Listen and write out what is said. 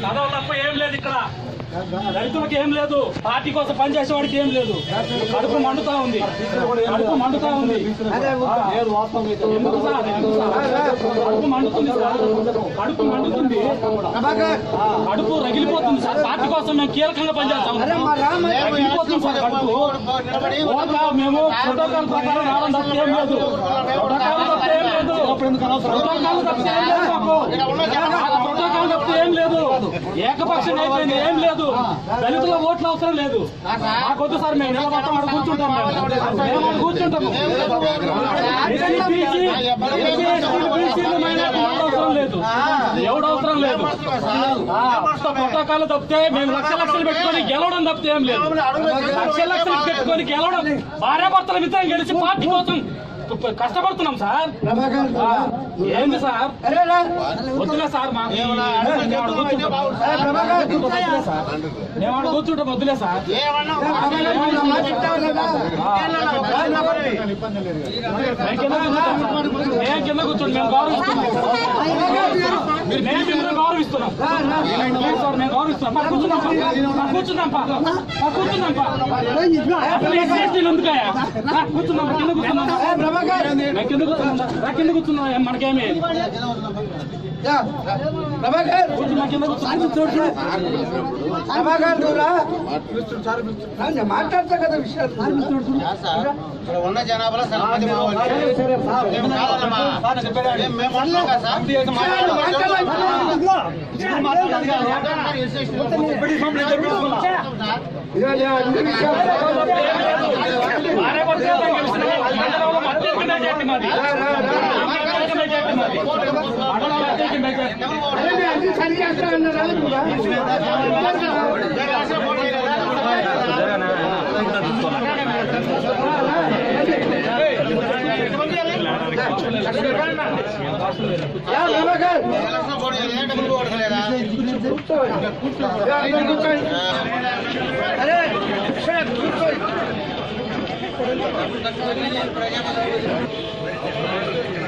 చదవ తప్ప ఏం లేదు ఇక్కడ రైతులకు ఏం లేదు పార్టీ కోసం పనిచేసే వాడికి ఏం లేదు కడుపు మండుతా ఉంది కడుపు మండుతా ఉంది ఎందుకు సార్? ఎందుకు సార్? కడుపు మండుతుంది సార్ కడుపు మండుతుంది కడుపు రగిలిపోతుంది సార్ పార్టీ కోసం మేము కీలకంగా పనిచేస్తాం రగిలిపోతుంది సార్ కడుపు ఓట్ల మేము ప్రోటోకాల్ ప్రకారం రావడం తప్ప ఏం లేదు ప్రోటోకాల్ తప్ప ఏం లేదు ప్రోటోకాల్ తప్ప ఏం లేదు మాకు ప్రోటోకాల్ తప్ప ఏం లేదు ఏకపక్షం అయిపోయింది ఏం లేదు దళితుల ఓట్ల అవసరం లేదు మాకొద్దు సార్ మేము నిలబడతాం అక్కడ కూర్చుంటాం మేము మేము అక్కడ కూర్చుంటాము ఎస్సీ, బీసీ, ఎస్సీ, ఎస్టీలు, బీసీలు, మైనారిటీలు ఎవరు అవసరం లేదు ఎవడు అవసరం లేదు ప్రోటోకాల్ తప్పితే మేము లక్ష లక్షలు పెట్టుకొని గెలవడం తప్పితే ఏం లేదు లక్ష లక్షలు పెట్టుకొని గెలవడం భార్యాభర్తల మిత్రం గెలిచి పార్టీ కోసం కష్టపడుతున్నాం సార్ ఆ, ఏంది సార్ వద్దులే సార్ మాకు మేము ఆడ కూర్చుంటాం. వద్దులే సార్. మేము ఆడ కూర్చుంటాం వద్దులే సార్ మేము కింద కూర్చుంటాం సార్. మేము కింద కూర్చోండి మేము గౌరవిస్తున్నాం మేము మిమ్మల్ని గౌరవిస్తున్నాం లేదు సార్ మేము గౌరవిస్తున్నాం పా, కూర్చున్నాం పా. పా, కూర్చున్నాం పా. పా, కూర్చున్నాం పా. అసలు ఎస్సీ ఎస్టీలు ఎందుకయ్యా? పా, కూర్చున్నాం పా, కింద కూర్చున్నాం పా. మేము కింద కూర్చున్నాం రా. రా, కింద కూర్చున్నాం ఏం మనకేమి కూర్చున్నాం కింద కూర్చున్నాం మాట్లాడతా కదా విషయాలు ఇక్కడ ఉన్న జనాభాలో సగం మా వాళ్ళే. మేము కాదమ్మా. మేము- మేము అంటున్నాం కదా సార్. భార్యాభర్తలు గెలుస్తున్నాం. మండలంలో అత్యధిక మెజార్టీ మాది. అత్యధిక మెజార్టీ మాది. మండలంలో అత్యధిక మెజార్టీ. అన్ని సరి చేస్తా ఎలక్షన్ పోటీ ఏ డబ్బులు కొడతలేదా? అరే కూర్చోండి